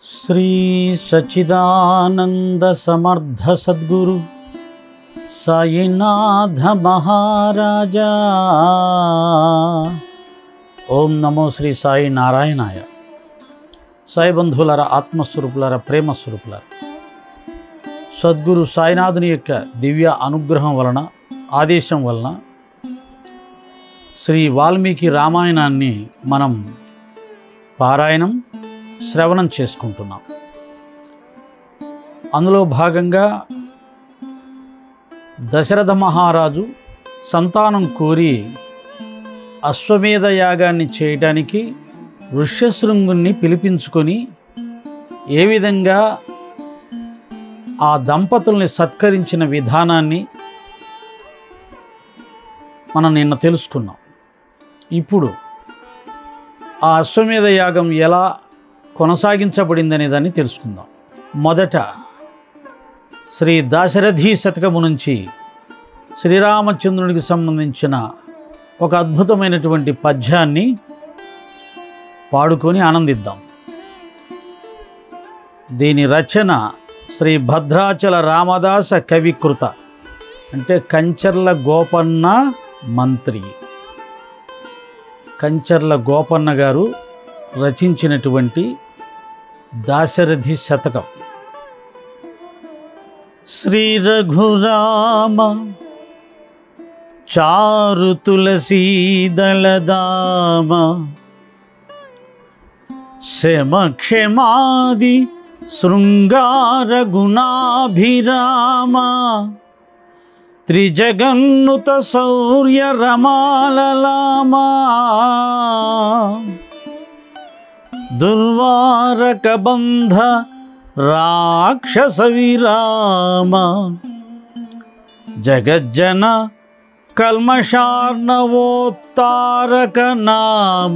శ్రీ సచిదానంద సమర్థ సద్గురు సాయినాథ మహారాజా ఓం నమో శ్రీ సాయి నారాయణాయ సాయి బంధువులర ఆత్మస్వరూపులర ప్రేమస్వరూపులర సద్గురు సాయినాథుని యొక్క దివ్య అనుగ్రహం వలన ఆదేశం వలన శ్రీ వాల్మీకి రామాయణాన్ని మనం పారాయణం శ్రవణం చేసుకుంటున్నాం అందులో భాగంగా దశరథ మహారాజు సంతానం కోరి అశ్వమేధ యాగాన్ని చేయటానికి ఋష్యశృంగుణ్ణి పిలిపించుకొని ఏ విధంగా ఆ దంపతుల్ని సత్కరించిన విధానాన్ని మనం నిన్న తెలుసుకున్నాం ఇప్పుడు ఆ అశ్వమేధ యాగం ఎలా కొనసాగించబడిందనే దాన్ని తెలుసుకుందాం మొదట శ్రీ దాశరథి శతకము నుంచి శ్రీరామచంద్రునికి సంబంధించిన ఒక అద్భుతమైనటువంటి పద్యాన్ని పాడుకొని ఆనందిద్దాం దీని రచన శ్రీ భద్రాచల రామదాస కవికృత అంటే కంచర్ల గోపన్న మంత్రి కంచర్ల గోపన్న గారు రచించినటువంటి దాశరథి శతకం శ్రీ రఘురామ చారు తులసీదళదామ శమక్షమాది శృంగార గుణాభిరామ త్రిజగన్నుత శౌర్య రమాలలామా దుర్వారక బంధ రాక్షస విరామ జగజ్జన కల్మషార్ణవోత్తారక నామ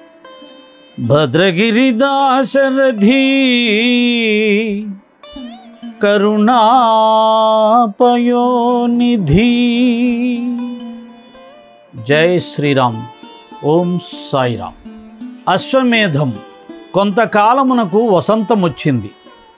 భద్రగిరిదాశరథీ కరుణాపయోనిధి జై శ్రీరామ్ ఓం సాయిరామ్ అశ్వమేధం కొంతకాలమునకు వసంతం వచ్చింది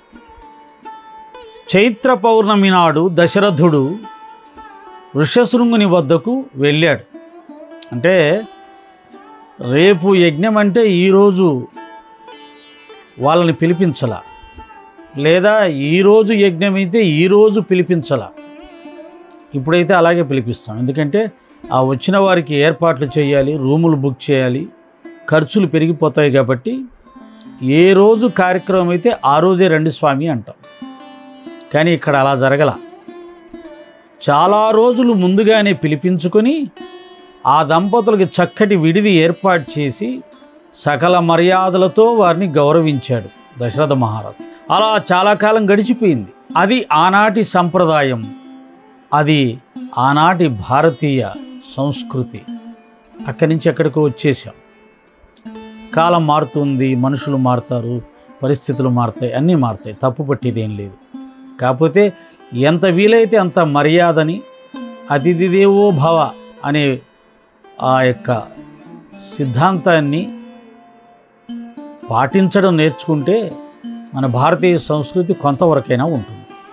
చైత్ర పౌర్ణమి నాడు దశరథుడు ఋషశృంగుని వద్దకు వెళ్ళాడు అంటే రేపు యజ్ఞం అంటే ఈరోజు వాళ్ళని పిలిపించాల లేదా ఈరోజు యజ్ఞం అయితే ఈరోజు పిలిపించాల ఇప్పుడైతే అలాగే పిలిపిస్తాం ఎందుకంటే ఆ వచ్చిన వారికి ఏర్పాట్లు చేయాలి రూములు బుక్ చేయాలి ఖర్చులు పెరిగిపోతాయి కాబట్టి ఏ రోజు కార్యక్రమం అయితే ఆ రోజే రండి స్వామి అంటాం కానీ ఇక్కడ అలా జరగల చాలా రోజులు ముందుగానే పిలిపించుకొని ఆ దంపతులకి చక్కటి విడిది ఏర్పాటు చేసి సకల మర్యాదలతో వారిని గౌరవించాడు దశరథ మహారాజు అలా చాలా కాలం గడిచిపోయింది అది ఆనాటి సంప్రదాయం అది ఆనాటి భారతీయ సంస్కృతి అక్కడి నుంచి ఎక్కడికో వచ్చేసాం కాలం మారుతుంది మనుషులు మారుతారు పరిస్థితులు మారుతాయి అన్నీ మారుతాయి తప్పు పట్టేదేం లేదు కాకపోతే ఎంత వీలైతే అంత మర్యాదని అతిథి దేవో భవ అనే ఆ యొక్క సిద్ధాంతాన్ని పాటించడం నేర్చుకుంటే మన భారతీయ సంస్కృతి కొంతవరకైనా ఉంటుంది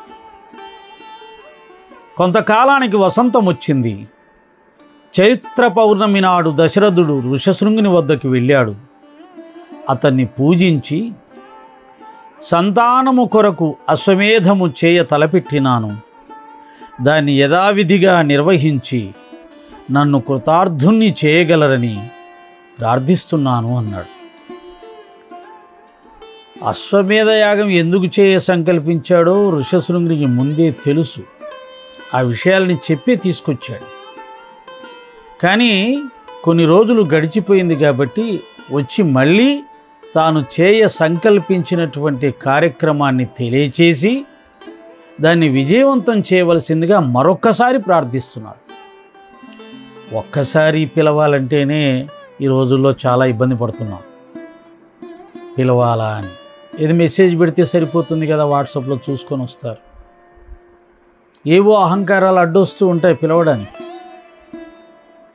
కొంతకాలానికి వసంతం వచ్చింది చైత్ర పౌర్ణమి నాడు దశరథుడు ఋషశృంగుని వద్దకు వెళ్ళాడు అతన్ని పూజించి సంతానము కొరకు అశ్వమేధము చేయ తలపెట్టినాను దాన్ని యథావిధిగా నిర్వహించి నన్ను కృతార్థుణ్ణి చేయగలరని ప్రార్థిస్తున్నాను అన్నాడు అశ్వమేధ యాగం ఎందుకు చేయ సంకల్పించాడో ఋషశృంగునికి ముందే తెలుసు ఆ విషయాల్ని చెప్పే తీసుకొచ్చాడు కానీ కొన్ని రోజులు గడిచిపోయింది కాబట్టి వచ్చి మళ్ళీ తాను చేయ సంకల్పించినటువంటి కార్యక్రమాన్ని తెలియచేసి దాన్ని విజయవంతం చేయవలసిందిగా మరొక్కసారి ప్రార్థిస్తున్నాడు ఒక్కసారి పిలవాలంటేనే ఈ రోజుల్లో చాలా ఇబ్బంది పడుతున్నాం పిలవాలా అని ఏది మెసేజ్ పెడితే సరిపోతుంది కదా వాట్సాప్లో చూసుకొని వస్తారు ఏవో అహంకారాలు అడ్డొస్తూ ఉంటాయి పిలవడానికి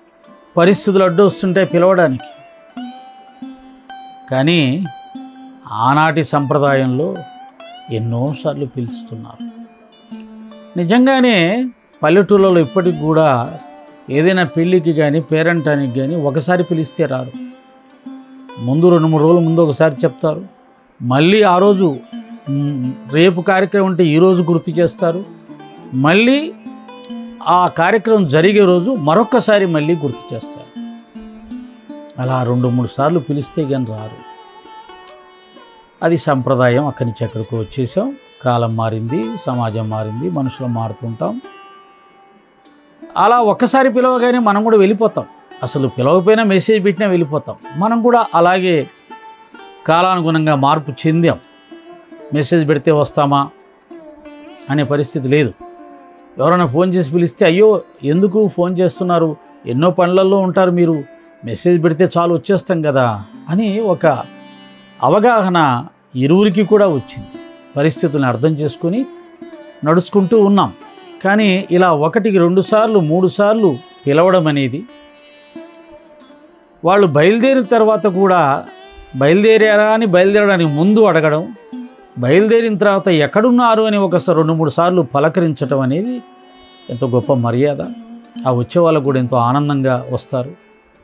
పరిస్థితులు అడ్డొస్తుంటాయి పిలవడానికి కానీ ఆనాటి సంప్రదాయంలో ఎన్నోసార్లు పిలుస్తున్నారు నిజంగానే పల్లెటూళ్ళలో ఇప్పటికి కూడా ఏదైనా పెళ్ళికి కానీ పేరంటానికి కానీ ఒకసారి పిలిస్తే రారు ముందు రెండు మూడు రోజుల ముందు ఒకసారి చెప్తారు మళ్ళీ ఆ రోజు మ్, రేపు కార్యక్రమం ఉంటే ఈరోజు గుర్తు చేస్తారు మళ్ళీ ఆ కార్యక్రమం జరిగే రోజు మరొక్కసారి మళ్ళీ గుర్తు చేస్తారు అలా రెండు మూడు సార్లు పిలిస్తే కానీ రారు అది సంప్రదాయం అక్కడి నుంచి ఎక్కడికి వచ్చేసాం కాలం మారింది సమాజం మారింది మనుషులు మారుతుంటాం అలా ఒక్కసారి పిలవగానే మనం కూడా వెళ్ళిపోతాం అసలు పిలవకపోయినా మెసేజ్ పెట్టినా వెళ్ళిపోతాం మనం కూడా అలాగే కాలానుగుణంగా మార్పు చెందాం మెసేజ్ పెడితే వస్తామా అనే పరిస్థితి లేదు ఎవరైనా ఫోన్ చేసి పిలిస్తే అయ్యో ఎందుకు ఫోన్ చేస్తున్నారు ఎన్నో పనులలో ఉంటారు మీరు మెసేజ్ పెడితే చాలు వచ్చేస్తాం కదా అని ఒక అవగాహన ఇరువురికి కూడా వచ్చింది పరిస్థితులను అర్థం చేసుకొని నడుచుకుంటూ ఉన్నాం కానీ ఇలా ఒకటికి రెండు సార్లు మూడు సార్లు పిలవడం అనేది వాళ్ళు బయలుదేరిన తర్వాత కూడా బయలుదేరారా అని బయలుదేరడానికి ముందు అడగడం బయలుదేరిన తర్వాత ఎక్కడున్నారు అని ఒకసారి రెండు మూడు సార్లు పలకరించడం అనేది ఎంతో గొప్ప మర్యాద ఆ వచ్చే వాళ్ళకు కూడా ఎంతో ఆనందంగా వస్తారు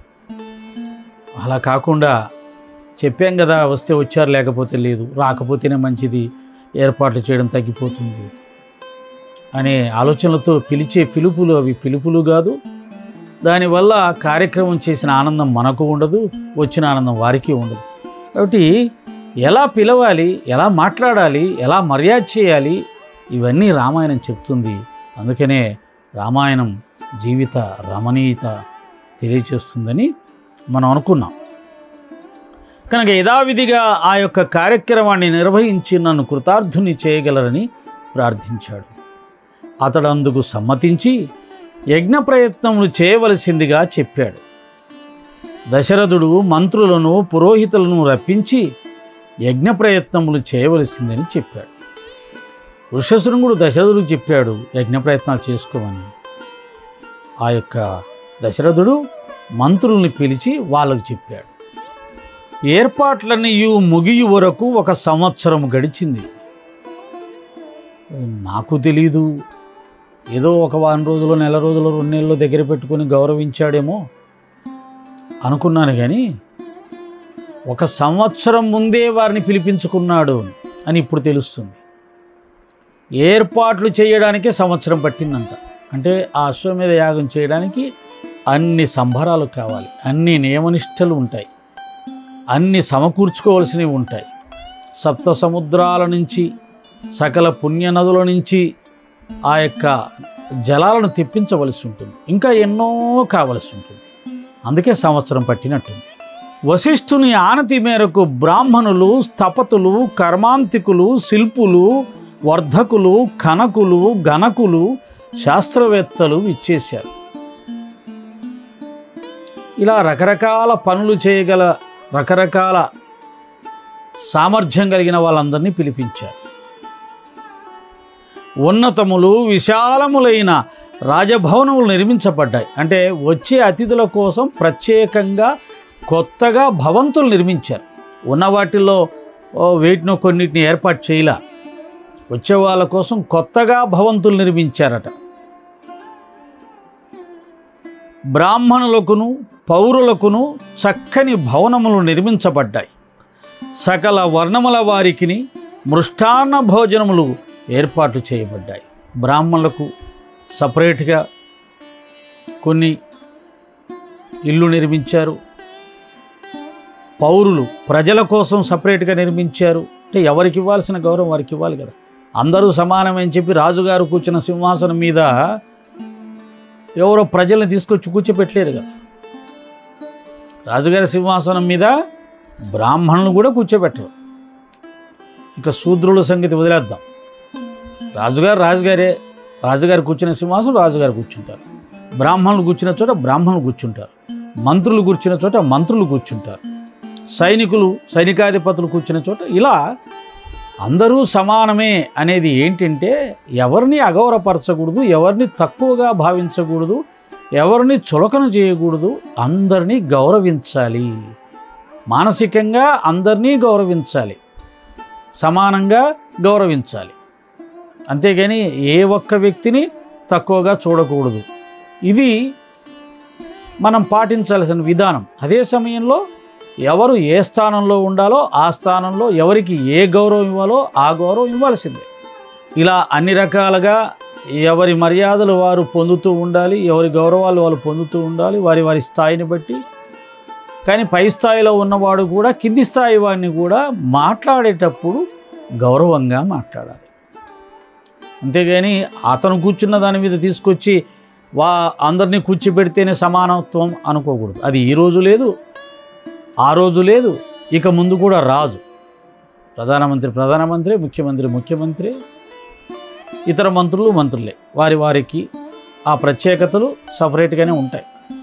అలా కాకుండా చెప్పాం కదా వస్తే వచ్చారు లేకపోతే లేదు రాకపోతేనే మంచిది ఏర్పాట్లు చేయడం తగ్గిపోతుంది అనే ఆలోచనలతో పిలిచే పిలుపులు అవి పిలుపులు కాదు దానివల్ల కార్యక్రమం చేసిన ఆనందం మనకు ఉండదు వచ్చిన ఆనందం వారికి ఉండదు కాబట్టి ఎలా పిలవాలి ఎలా మాట్లాడాలి ఎలా మర్యాద చేయాలి ఇవన్నీ రామాయణం చెప్తుంది అందుకనే రామాయణం జీవిత రమణీయత తెలియచేస్తుందని మనం అనుకున్నాం కనుక యథావిధిగా ఆ యొక్క కార్యక్రమాన్ని నిర్వహించి నన్ను కృతార్థుని చేయగలరని ప్రార్థించాడు అతడు అందుకు సమ్మతించి యజ్ఞ ప్రయత్నములు చేయవలసిందిగా చెప్పాడు దశరథుడు మంత్రులను పురోహితులను రప్పించి యజ్ఞ ప్రయత్నములు చేయవలసిందని చెప్పాడు ఋషశృంగుడు దశరథుడికి చెప్పాడు యజ్ఞ ప్రయత్నాలు చేసుకోమని ఆ యొక్క దశరథుడు మంత్రుల్ని పిలిచి వాళ్ళకు చెప్పాడు ఏర్పాట్లన్నీ ముగియు వరకు ఒక సంవత్సరం గడిచింది నాకు తెలీదు ఏదో ఒక వారం రోజులు నెల రోజులు రెండు నెలలు దగ్గర పెట్టుకొని గౌరవించాడేమో అనుకున్నాను కానీ ఒక సంవత్సరం ముందే వారిని పిలిపించుకున్నాడు అని ఇప్పుడు తెలుస్తుంది ఏర్పాట్లు చేయడానికే సంవత్సరం పట్టిందంట అంటే ఆ అశ్వమేధ యాగం చేయడానికి అన్ని సంభారాలు కావాలి అన్ని నియమనిష్టలు ఉంటాయి అన్ని సమకూర్చుకోవలసినవి ఉంటాయి సప్త సముద్రాల నుంచి సకల పుణ్యనదుల నుంచి ఆ యొక్క జలాలను తెప్పించవలసి ఉంటుంది ఇంకా ఎన్నో కావలసి ఉంటుంది అందుకే సంవత్సరం పట్టినట్టుంది వశిష్ఠుని ఆనతి మేరకు బ్రాహ్మణులు స్థపతులు కర్మాంతికులు శిల్పులు వర్ధకులు కనకులు గణకులు శాస్త్రవేత్తలు ఇచ్చేశారు ఇలా రకరకాల పనులు చేయగల రకరకాల సామర్థ్యం కలిగిన వాళ్ళందరినీ పిలిపించారు ఉన్నతములు విశాలములైన రాజభవనములు నిర్మించబడ్డాయి అంటే వచ్చే అతిథుల కోసం ప్రత్యేకంగా కొత్తగా భవంతులు నిర్మించారు ఉన్న వాటిల్లో ఓ, వేటినో కొన్నిటిని ఏర్పాటు చేయలా వచ్చే వాళ్ళ కోసం కొత్తగా భవంతులు నిర్మించారట బ్రాహ్మణులకును పౌరులకును చక్కని భవనములు నిర్మించబడ్డాయి సకల వర్ణముల వారికిని మృష్టాన్న భోజనములు ఏర్పాట్లు చేయబడ్డాయి బ్రాహ్మణులకు సపరేట్గా కొన్ని ఇల్లు నిర్మించారు పౌరులు ప్రజల కోసం సపరేట్గా నిర్మించారు అంటే ఎవరికి ఇవ్వాల్సిన గౌరవం వారికి ఇవ్వాలి కదా అందరూ సమానమని చెప్పి రాజుగారు కూర్చున్న సింహాసనం మీద ఎవరో ప్రజల్ని తీసుకొచ్చి కూర్చోపెట్టలేరు కదా రాజుగారి సింహాసనం మీద బ్రాహ్మణులు కూడా కూర్చోబెట్టరు ఇక శూద్రుల సంగతి వదిలేద్దాం రాజుగారు రాజుగారే రాజుగారు కూర్చున్న సింహాసనం రాజుగారు కూర్చుంటారు బ్రాహ్మణులు కూర్చున్న చోట బ్రాహ్మణులు కూర్చుంటారు మంత్రులు కూర్చున్న చోట మంత్రులు కూర్చుంటారు సైనికులు సైనికాధిపతులు కూర్చున్న చోట ఇలా అందరూ సమానమే అనేది ఏంటంటే ఎవరిని అగౌరవపరచకూడదు ఎవరిని తక్కువగా భావించకూడదు ఎవరిని చులకన చేయకూడదు అందరినీ గౌరవించాలి మానసికంగా అందరినీ గౌరవించాలి సమానంగా గౌరవించాలి అంతేగాని ఏ ఒక్క వ్యక్తిని తక్కువగా చూడకూడదు ఇది మనం పాటించాల్సిన విధానం అదే సమయంలో ఎవరు ఏ స్థానంలో ఉండాలో ఆ స్థానంలో ఎవరికి ఏ గౌరవం ఇవ్వాలో ఆ గౌరవం ఇవ్వాల్సిందే ఇలా అన్ని రకాలుగా ఎవరి మర్యాదలు వారు పొందుతూ ఉండాలి ఎవరి గౌరవాలు వాళ్ళు పొందుతూ ఉండాలి వారి వారి స్థాయిని బట్టి కానీ పై స్థాయిలో ఉన్నవాడు కూడా కింది స్థాయి వాడిని కూడా మాట్లాడేటప్పుడు గౌరవంగా మాట్లాడాలి అంతేగాని అతను కూర్చున్న దాని మీద తీసుకొచ్చి వా అందరినీ కూర్చోబెడితేనే సమానత్వం అనుకోకూడదు అది ఈ రోజు లేదు ఆ రోజు లేదు ఇక ముందు కూడా రాజు ప్రధానమంత్రి ప్రధానమంత్రి ముఖ్యమంత్రి ముఖ్యమంత్రి ఇతర మంత్రులు మంత్రులే వారి వారికి ఆ ప్రత్యేకతలు సపరేట్గానే ఉంటాయి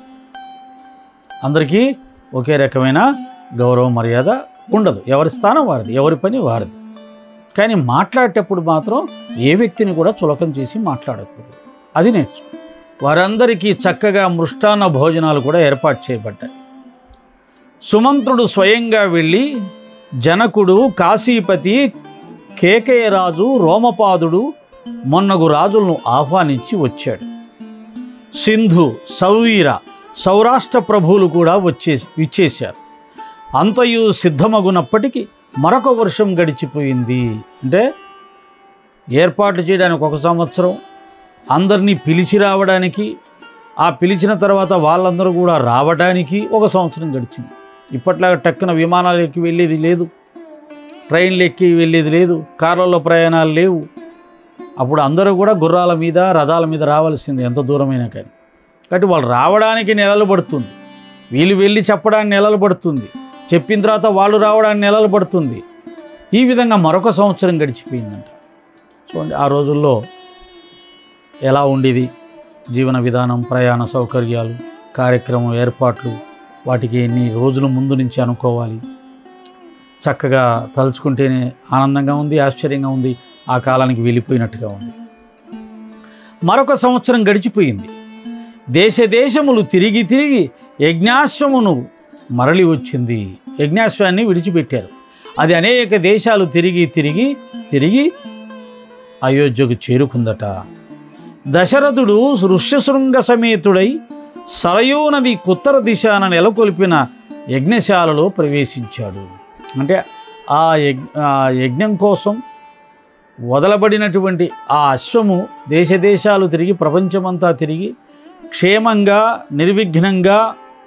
అందరికీ ఒకే రకమైన గౌరవ మర్యాద ఉండదు ఎవరి స్థానం వారిది ఎవరి పని వారిది కానీ మాట్లాడేటప్పుడు మాత్రం ఏ వ్యక్తిని కూడా చులకం చేసి మాట్లాడకూడదు అది నేర్చుకో వారందరికీ చక్కగా మృష్టాన్న భోజనాలు కూడా ఏర్పాటు చేయబడ్డాయి సుమంత్రుడు స్వయంగా వెళ్ళి జనకుడు కాశీపతి కేకయరాజు రోమపాదుడు మొన్నగు రాజులను ఆహ్వానించి వచ్చాడు సింధు సౌవీర సౌరాష్ట్ర ప్రభువులు కూడా వచ్చే ఇచ్చేశారు అంతయు సిద్ధమగునప్పటికీ మరొక వర్షం గడిచిపోయింది అంటే ఏర్పాట్లు చేయడానికి ఒక సంవత్సరం అందరినీ పిలిచి రావడానికి ఆ పిలిచిన తర్వాత వాళ్ళందరూ కూడా రావడానికి ఒక సంవత్సరం గడిచింది ఇప్పట్లాగా టక్కున విమానాలు ఎక్కి వెళ్ళేది లేదు ట్రైన్లు ఎక్కి వెళ్ళేది లేదు కార్లలో ప్రయాణాలు లేవు అప్పుడు అందరూ కూడా గుర్రాల మీద రథాల మీద రావాల్సింది ఎంత దూరమైనా కానీ కాబట్టి వాళ్ళు రావడానికి నెలలు పడుతుంది వీళ్ళు వెళ్ళి చెప్పడానికి నెలలు పడుతుంది చెప్పిన తర్వాత వాళ్ళు రావడానికి నెలలు పడుతుంది ఈ విధంగా మరొక సంవత్సరం గడిచిపోయిందంట చూడండి ఆ రోజుల్లో ఎలా ఉండేది జీవన విధానం ప్రయాణ సౌకర్యాలు కార్యక్రమం ఏర్పాట్లు వాటికి ఎన్ని రోజుల ముందు నుంచి అనుకోవాలి చక్కగా తలుచుకుంటేనే ఆనందంగా ఉంది ఆశ్చర్యంగా ఉంది ఆ కాలానికి వెళ్ళిపోయినట్టుగా ఉంది మరొక సంవత్సరం గడిచిపోయింది దేశ దేశములు తిరిగి తిరిగి యజ్ఞాశ్వమును మరలి వచ్చింది యజ్ఞాశ్వాన్ని విడిచిపెట్టారు అది అనేక దేశాలు తిరిగి తిరిగి తిరిగి అయోధ్యకు చేరుకుందట దశరథుడు ఋష్యశృంగ సమేతుడై సరయూ నది ఉత్తర దిశాన నెలకొల్పిన యజ్ఞశాలలో ప్రవేశించాడు అంటే ఆ యజ్ఞ ఆ యజ్ఞం కోసం వదలబడినటువంటి ఆ అశ్వము దేశ దేశాలు తిరిగి ప్రపంచమంతా తిరిగి క్షేమంగా నిర్విఘ్నంగా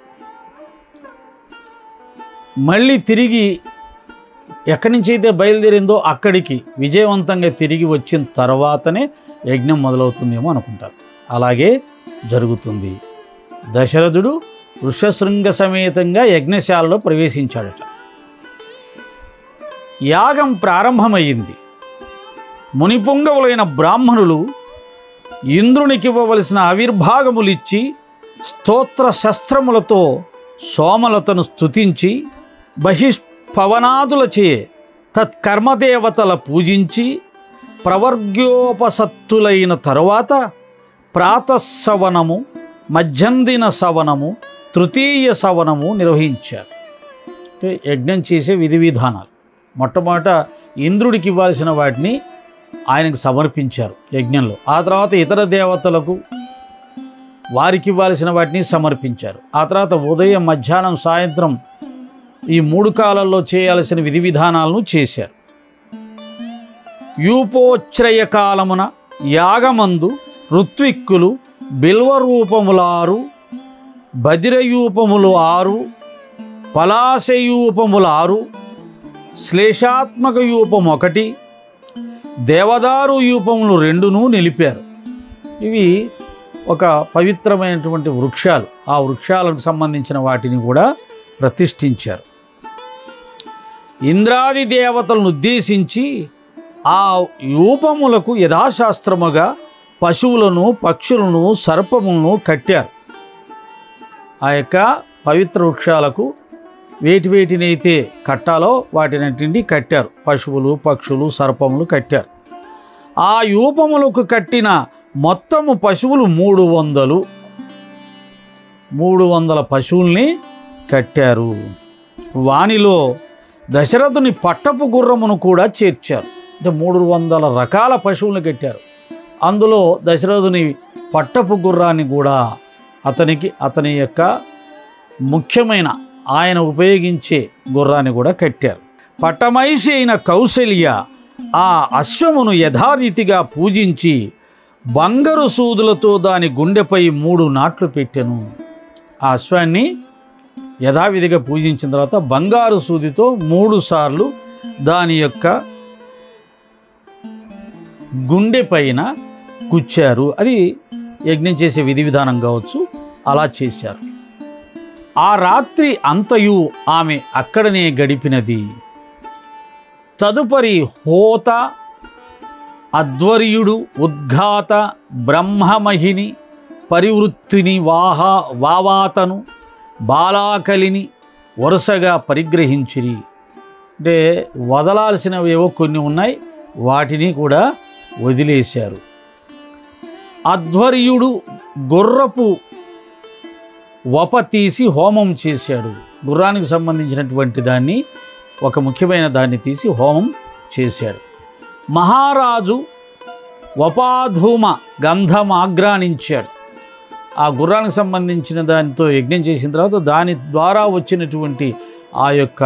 మళ్ళీ తిరిగి ఎక్కడి నుంచి అయితే బయలుదేరిందో అక్కడికి విజయవంతంగా తిరిగి వచ్చిన తర్వాతనే యజ్ఞం మొదలవుతుందేమో అనుకుంటారు అలాగే జరుగుతుంది దశరథుడు వృషశృంగ సమేతంగా యజ్ఞశాలలో ప్రవేశించాడట యాగం ప్రారంభమైంది మునిపుంగవులైన బ్రాహ్మణులు ఇంద్రునికివ్వవలసిన ఆవిర్భాగములిచ్చి స్తోత్ర శస్త్రములతో సోమలతను స్తుతించి బహిష్పవనాదులచే తత్కర్మదేవతల పూజించి ప్రవర్గ్యోపసత్తులైన తరువాత ప్రాతస్సవనము మధ్యందిన సవనము తృతీయ సవనము నిర్వహించారు అంటే యజ్ఞం చేసే విధి విధానాలు మొట్టమొదట ఇంద్రుడికి ఇవ్వాల్సిన వాటిని ఆయనకు సమర్పించారు యజ్ఞంలో ఆ తర్వాత ఇతర దేవతలకు వారికి ఇవ్వాల్సిన వాటిని సమర్పించారు ఆ తర్వాత ఉదయం మధ్యాహ్నం సాయంత్రం ఈ మూడు కాలాల్లో చేయాల్సిన విధి విధానాలను చేశారు యూపోచ్రయ కాలమున యాగమందు ఋత్విక్కులు బిల్వరూపములారు బదిరయూపములు ఆరు పలాశయూపములు ఆరు శ్లేషాత్మక యూపం ఒకటి దేవదారు యూపములు రెండును నిలిపారు ఇవి ఒక పవిత్రమైనటువంటి వృక్షాలు ఆ వృక్షాలకు సంబంధించిన వాటిని కూడా ప్రతిష్ఠించారు ఇంద్రాది దేవతలను ఉద్దేశించి ఆ యూపములకు యథాశాస్త్రముగా పశువులను పక్షులను సర్పములను కట్టారు ఆ యొక్క పవిత్ర వృక్షాలకు వేటి వేటినైతే కట్టాలో వాటినటిని కట్టారు పశువులు పక్షులు సర్పములు కట్టారు ఆ యూపములకు కట్టిన మొత్తము పశువులు మూడు వందలు మూడు వందల పశువుల్ని కట్టారు వానిలో దశరథుని పట్టపు గుర్రమును కూడా చేర్చారు అంటే మూడు వందల రకాల పశువులను కట్టారు అందులో దశరథుని పట్టపు గుర్రాన్ని కూడా అతనికి అతని యొక్క ముఖ్యమైన ఆయన ఉపయోగించే గుర్రాన్ని కూడా కట్టారు పట్టమైషి అయిన కౌశల్య ఆ అశ్వమును యథారీతిగా పూజించి బంగారు సూదులతో దాని గుండెపై మూడు నాట్లు పెట్టెను ఆ అశ్వాన్ని యథావిధిగా పూజించిన తర్వాత బంగారు సూదితో మూడు సార్లు దాని యొక్క గుండె పైన కుచ్చారు అది యజ్ఞం చేసే విధి విధానం కావచ్చు అలా చేశారు ఆ రాత్రి అంతయు ఆమె అక్కడనే గడిపినది తదుపరి హోత అధ్వర్యుడు ఉద్ఘాత బ్రహ్మమహిని పరివృత్తిని వాహ వావాతను బాలాకలిని వరుసగా పరిగ్రహించిరి అంటే వదలాల్సినవేవో కొన్ని ఉన్నాయి వాటిని కూడా వదిలేశారు అధ్వర్యుడు గుర్రపు వప తీసి హోమం చేశాడు గుర్రానికి సంబంధించినటువంటి దాన్ని ఒక ముఖ్యమైన దాన్ని తీసి హోమం చేశాడు మహారాజు వపాధూమ గంధం ఆగ్రానించాడు ఆ గుర్రానికి సంబంధించిన దానితో యజ్ఞం చేసిన తర్వాత దాని ద్వారా వచ్చినటువంటి ఆ యొక్క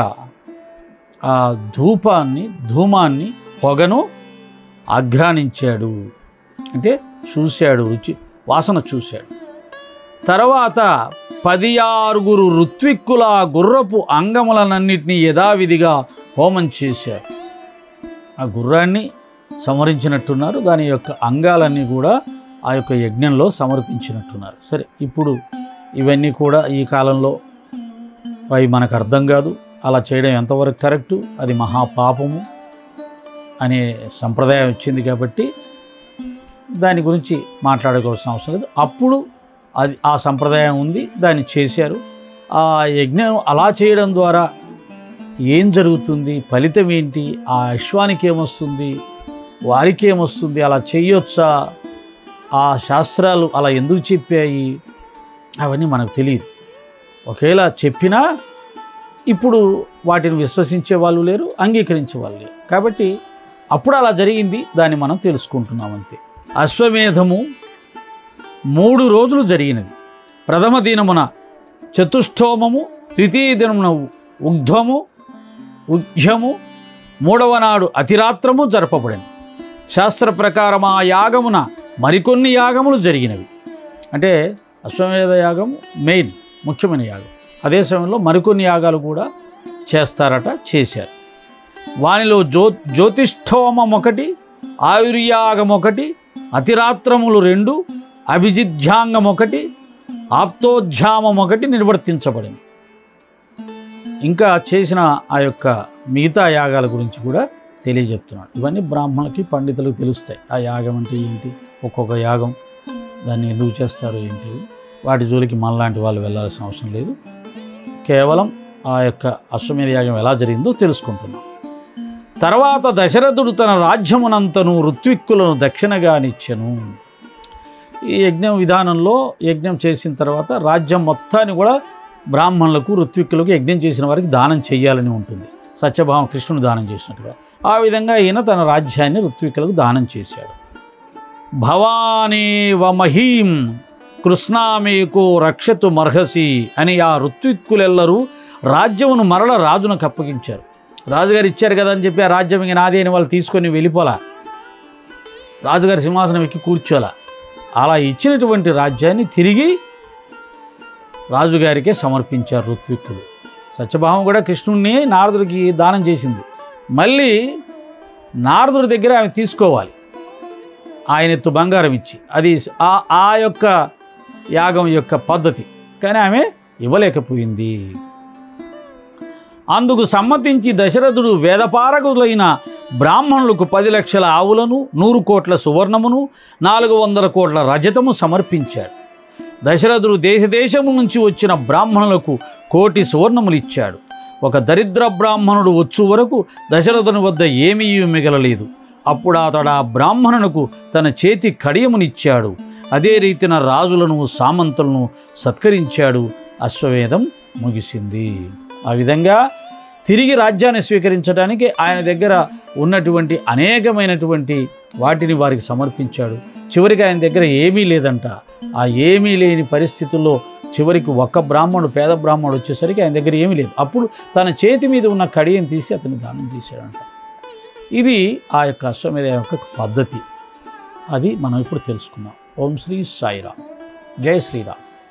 ఆ ధూపాన్ని ధూమాన్ని పొగను ఆఘ్రానించాడు అంటే చూశాడు రుచి వాసన చూశాడు తర్వాత పది ఆరుగురు ఋత్విక్కుల ఆ గుర్రపు అంగములనన్నిటినీ యథావిధిగా హోమం చేశారు ఆ గుర్రాన్ని సమరించినట్టున్నారు దాని యొక్క అంగాలన్నీ కూడా ఆ యొక్క యజ్ఞంలో సమర్పించినట్టున్నారు సరే ఇప్పుడు ఇవన్నీ కూడా ఈ కాలంలో అవి మనకు అర్థం కాదు అలా చేయడం ఎంతవరకు కరెక్టు అది మహాపాపము అనే సంప్రదాయం వచ్చింది కాబట్టి దాని గురించి మాట్లాడుకోవాల్సిన అవసరం లేదు అప్పుడు అది ఆ సంప్రదాయం ఉంది దాన్ని చేశారు ఆ యజ్ఞం అలా చేయడం ద్వారా ఏం జరుగుతుంది ఫలితం ఏంటి ఆ అశ్వానికి ఏమొస్తుంది వారికి ఏమొస్తుంది అలా చేయొచ్చా ఆ శాస్త్రాలు అలా ఎందుకు చెప్పాయి అవన్నీ మనకు తెలియదు ఒకవేళ చెప్పినా ఇప్పుడు వాటిని విశ్వసించే వాళ్ళు లేరు అంగీకరించే వాళ్ళు లేరు కాబట్టి అప్పుడు అలా జరిగింది దాన్ని మనం తెలుసుకుంటున్నాం అంతే అశ్వమేధము మూడు రోజులు జరిగినది ప్రథమ దినమున చతుష్టోమము ద్వితీయ దినమున ఉగ్ధ్వము ఉగ్ధ్యము మూడవ నాడు అతిరాత్రము జరపబడింది శాస్త్ర ప్రకారం ఆ యాగమున మరికొన్ని యాగములు జరిగినవి అంటే అశ్వమేధ యాగం మెయిన్ ముఖ్యమైన యాగం అదే సమయంలో మరికొన్ని యాగాలు కూడా చేస్తారట చేశారు వానిలో జ్యో జ్యోతిష్ఠోమం ఒకటి ఆయుర్యాగం ఒకటి అతిరాత్రములు రెండు అభిజిధ్యాంగం ఒకటి ఆప్తోధ్యామం ఒకటి నిర్వర్తించబడింది ఇంకా చేసిన ఆ యొక్క మిగతా యాగాల గురించి కూడా తెలియజెప్తున్నాడు ఇవన్నీ బ్రాహ్మణులకి పండితులకు తెలుస్తాయి ఆ యాగం అంటే ఏంటి ఒక్కొక్క యాగం దాన్ని ఎందుకు చేస్తారు ఏంటి వాటి జోలికి మనలాంటి వాళ్ళు వెళ్ళాల్సిన అవసరం లేదు కేవలం ఆ యొక్క అశ్వమేధ యాగం ఎలా జరిగిందో తెలుసుకుంటున్నాం తర్వాత దశరథుడు తన రాజ్యమునంతను ఋత్విక్కులను దక్షిణగానిచ్చెను ఈ యజ్ఞం విధానంలో యజ్ఞం చేసిన తర్వాత రాజ్యం మొత్తాన్ని కూడా బ్రాహ్మణులకు ఋత్విక్కులకు యజ్ఞం చేసిన వారికి దానం చేయాలని ఉంటుంది సత్యభామ కృష్ణుడు దానం చేసినట్టుగా ఆ విధంగా ఈయన తన రాజ్యాన్ని ఋత్విక్కులకు దానం చేశాడు భవానేవ మహీం కృష్ణామేకో రక్షతు మర్హసి అని ఆ ఋత్విక్కులెల్లరూ రాజ్యమును మరల రాజునకు అప్పగించారు రాజుగారు ఇచ్చారు కదా అని చెప్పి ఆ రాజ్యం ఇంక నాదే అని వాళ్ళు తీసుకొని వెళ్ళిపోలా రాజుగారి సింహాసనం ఎక్కి కూర్చోలా అలా ఇచ్చినటువంటి రాజ్యాన్ని తిరిగి రాజుగారికే సమర్పించారు ఋత్విక్కులు సత్యభామ కూడా కృష్ణుణ్ణి నారదుడికి దానం చేసింది మళ్ళీ నారదుడి దగ్గర ఆమె తీసుకోవాలి ఆయన ఎత్తు బంగారం ఇచ్చి అది ఆ ఆ యొక్క యాగం యొక్క పద్ధతి కానీ ఆమె ఇవ్వలేకపోయింది అందుకు సమ్మతించి దశరథుడు వేదపారకులైన బ్రాహ్మణులకు పది లక్షల ఆవులను నూరు కోట్ల సువర్ణమును నాలుగు వందల కోట్ల రజతము సమర్పించాడు దశరథుడు దేశదేశము నుంచి వచ్చిన బ్రాహ్మణులకు కోటి సువర్ణములు ఇచ్చాడు ఒక దరిద్ర బ్రాహ్మణుడు వచ్చు వరకు దశరథుని వద్ద ఏమీ మిగలలేదు అప్పుడు అతడు ఆ బ్రాహ్మణునకు తన చేతి కడియమునిచ్చాడు అదే రీతిన రాజులను సామంతులను సత్కరించాడు అశ్వవేదం ముగిసింది ఆ విధంగా తిరిగి రాజ్యాన్ని స్వీకరించడానికి ఆయన దగ్గర ఉన్నటువంటి అనేకమైనటువంటి వాటిని వారికి సమర్పించాడు చివరికి ఆయన దగ్గర ఏమీ లేదంట ఆ ఏమీ లేని పరిస్థితుల్లో చివరికి ఒక్క బ్రాహ్మణుడు పేద బ్రాహ్మణుడు వచ్చేసరికి ఆయన దగ్గర ఏమీ లేదు అప్పుడు తన చేతి మీద ఉన్న కడియని తీసి అతను దానం చేశాడంట ఇది ఆ యొక్క అశ్వమేధ యొక్క పద్ధతి అది మనం ఇప్పుడు తెలుసుకున్నాం ఓం శ్రీ సాయిరామ్ జై శ్రీరామ్